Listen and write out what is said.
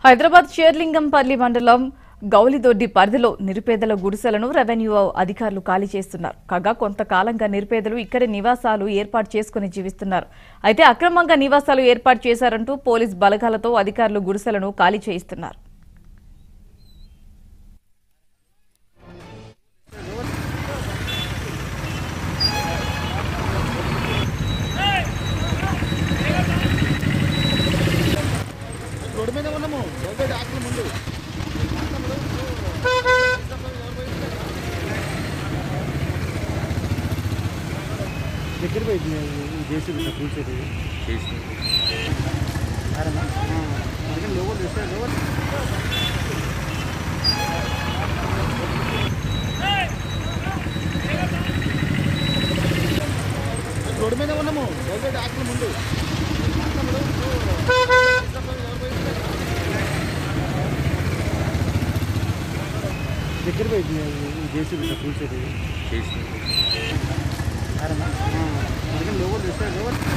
హైదరాబాద్ షేర్లింగంపల్లి మండలం గౌలిదొడ్డి పరిధిలో నిరుపేదల గుడిసెలను రెవెన్యూ అధికారులు ఖాళీ చేస్తున్నారు కాగా కొంతకాలంగా నిరుపేదలు ఇక్కడే నివాసాలు ఏర్పాటు చేసుకుని జీవిస్తున్నారు అయితే అక్రమంగా నివాసాలు ఏర్పాటు చేశారంటూ పోలీస్ బలగాలతో అధికారులు గుడిసెలను ఖాళీ చేయిస్తున్నారు రోడ్డు మీద ఉన్నాము గవర్నమెంట్ ఆకుల ముందు దగ్గర పోయింది జేసీబీ కూర్చోది అరేనా లోపల చూస్తే లోపల రోడ్డు మీద ఉన్నాము గవర్నమెంట్ ఆకుల ముందు దగ్గర పోయింది జేసీబీ కూర్చోది అరేనా లోపల చూస్తే లోపల